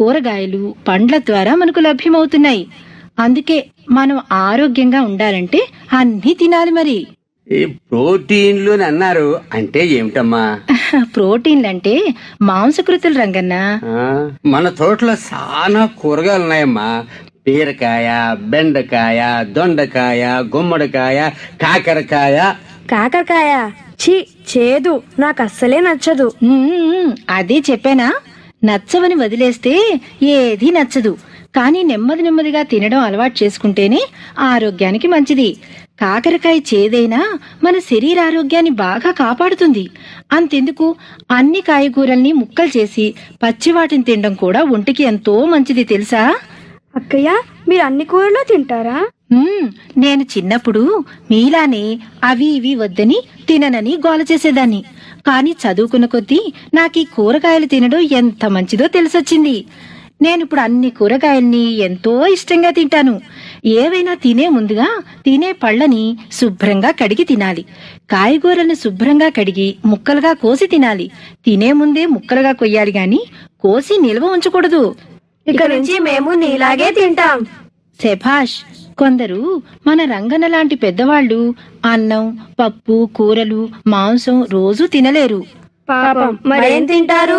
కూరగాయలు పండ్ల ద్వారా మనకు లభ్యమవుతున్నాయి అందుకే మనం ఆరోగ్యంగా ఉండాలంటే అన్నీ తినాలి మరి ఈ ప్రోటీన్లు అని అన్నారు అంటే ఏమిటమ్మా ప్రోటీన్లంటే మాంసకృతులు రంగన్న ఆ, మన తోటలో చాలా కూరగాయలు ఉన్నాయమ్మా బీరకాయ బెండకాయ దొండకాయ గుమ్మడికాయ కాకరకాయ కాకరకాయ ఛీ చేదు నాకు అస్సలే నచ్చదు మ్మ్, అదే చెప్పానా నచ్చవని వదిలేస్తే ఏది నచ్చదు కానీ నెమ్మది నెమ్మదిగా తినడం అలవాటు చేసుకుంటేనే ఆరోగ్యానికి మంచిది కాకరకాయ చేదైనా మన శరీరారోగ్యాన్ని బాగా కాపాడుతుంది అంతెందుకు అన్ని కాయగూరల్ని ముక్కలు చేసి పచ్చివాటిని తినడం కూడా ఒంటికి ఎంతో మంచిది తెలుసా అక్కయ్య మీరు అన్ని కూరలో తింటారా మ్మ్, నేను చిన్నప్పుడు మీలానే అవి ఇవి వద్దని తిననని గోల చేసేదాన్ని కానీ చదువుకున్న కొద్దీ నాకు ఈ కూరగాయలు తినడం ఎంత మంచిదో తెలిసొచ్చింది నేనిప్పుడు అన్ని కూరగాయల్ని ఎంతో ఇష్టంగా తింటాను ఏవైనా తినే ముందుగా తినే పళ్ళని శుభ్రంగా కడిగి తినాలి కాయగూరల్ని శుభ్రంగా కడిగి ముక్కలుగా కోసి తినాలి తినే ముందే ముక్కలుగా కొయ్యాలి గాని కోసి నిల్వ ఉంచకూడదు ఇక నుంచి మేము నీలాగే తింటాం శభాష్ కొందరు మన రంగన లాంటి పెద్దవాళ్ళు అన్నం పప్పు కూరలు మాంసం రోజూ తినలేరు పాపం మరేం తింటారు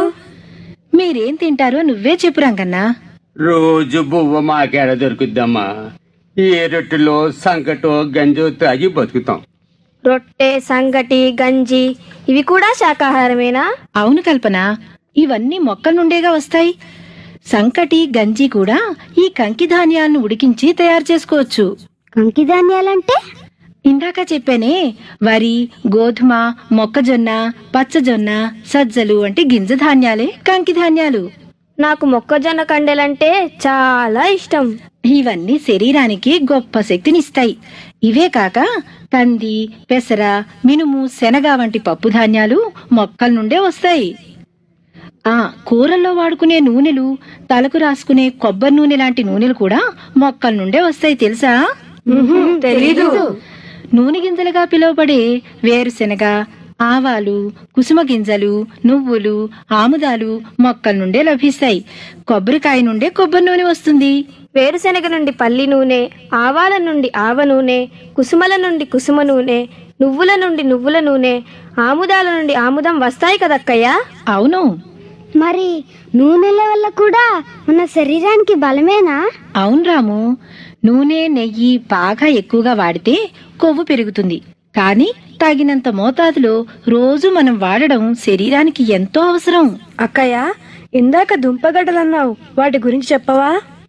మీరేం తింటారో నువ్వే చెప్పు రంగన్న రోజు బువ్వ మాకేడ దొరుకుద్దమ్మా ఏ రొట్టెలో సంకటో గంజో తాగి బతుకుతాం రొట్టె సంగటి గంజి ఇవి కూడా శాకాహారమేనా అవును కల్పన ఇవన్నీ మొక్కల నుండేగా వస్తాయి సంకటి గంజి కూడా ఈ కంకి ధాన్యాలను ఉడికించి తయారు చేసుకోవచ్చు కంకి ధాన్యాలంటే ఇందాక చెప్పానే వరి గోధుమ మొక్కజొన్న పచ్చజొన్న సజ్జలు వంటి గింజ ధాన్యాలే కంకి ధాన్యాలు నాకు మొక్కజొన్న కండెలంటే చాలా ఇష్టం ఇవన్నీ శరీరానికి గొప్ప శక్తినిస్తాయి ఇవే కాక కంది పెసర మినుము శనగ వంటి పప్పు ధాన్యాలు మొక్కల నుండే వస్తాయి ఆ కూరల్లో వాడుకునే నూనెలు తలకు రాసుకునే కొబ్బరి నూనె లాంటి నూనెలు కూడా మొక్కల నుండే వస్తాయి తెలుసా తెలీదు నూనె గింజలుగా పిలువబడే వేరుశెనగ ఆవాలు కుసుమ గింజలు నువ్వులు ఆముదాలు మొక్కల నుండే లభిస్తాయి కొబ్బరికాయ నుండే కొబ్బరి నూనె వస్తుంది వేరుశెనగ నుండి పల్లి నూనె ఆవాల నుండి ఆవ నూనె కుసుమల నుండి కుసుమ నూనె నువ్వుల నుండి నువ్వుల నూనె ఆముదాల నుండి ఆముదం వస్తాయి కదక్కయ్యా అవును మరి నూనెల వల్ల కూడా మన శరీరానికి బలమేనా అవును రాము నూనె నెయ్యి బాగా ఎక్కువగా వాడితే కొవ్వు పెరుగుతుంది కానీ తగినంత మోతాదులో రోజు మనం వాడడం శరీరానికి ఎంతో అవసరం అక్కయ్య ఇందాక దుంపగడ్డలన్నావు వాటి గురించి చెప్పవా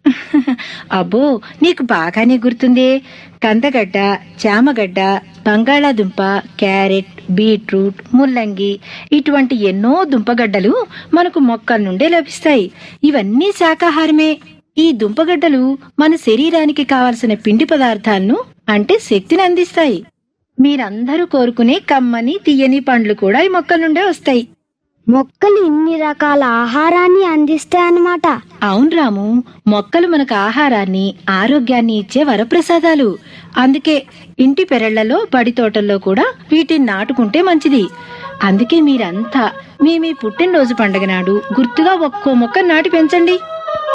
అబ్బో నీకు బాగానే గుర్తుందే కందగడ్డ చామగడ్డ బంగాళాదుంప క్యారెట్ బీట్రూట్ ముల్లంగి ఇటువంటి ఎన్నో దుంపగడ్డలు మనకు మొక్కల నుండే లభిస్తాయి ఇవన్నీ శాకాహారమే ఈ దుంపగడ్డలు మన శరీరానికి కావలసిన పిండి పదార్థాలను అంటే శక్తిని అందిస్తాయి మీరందరూ కోరుకునే కమ్మని తీయని పండ్లు కూడా ఈ మొక్కల నుండే వస్తాయి మొక్కలు ఇన్ని రకాల ఆహారాన్ని అందిస్తాయన్నమాట అవును రాము మొక్కలు మనకు ఆహారాన్ని ఆరోగ్యాన్ని ఇచ్చే వరప్రసాదాలు అందుకే ఇంటి పెరళ్లలో బడి తోటల్లో కూడా వీటిని నాటుకుంటే మంచిది అందుకే మీరంతా మీ మీ పుట్టినరోజు పండగ నాడు గుర్తుగా ఒక్కో మొక్క నాటి పెంచండి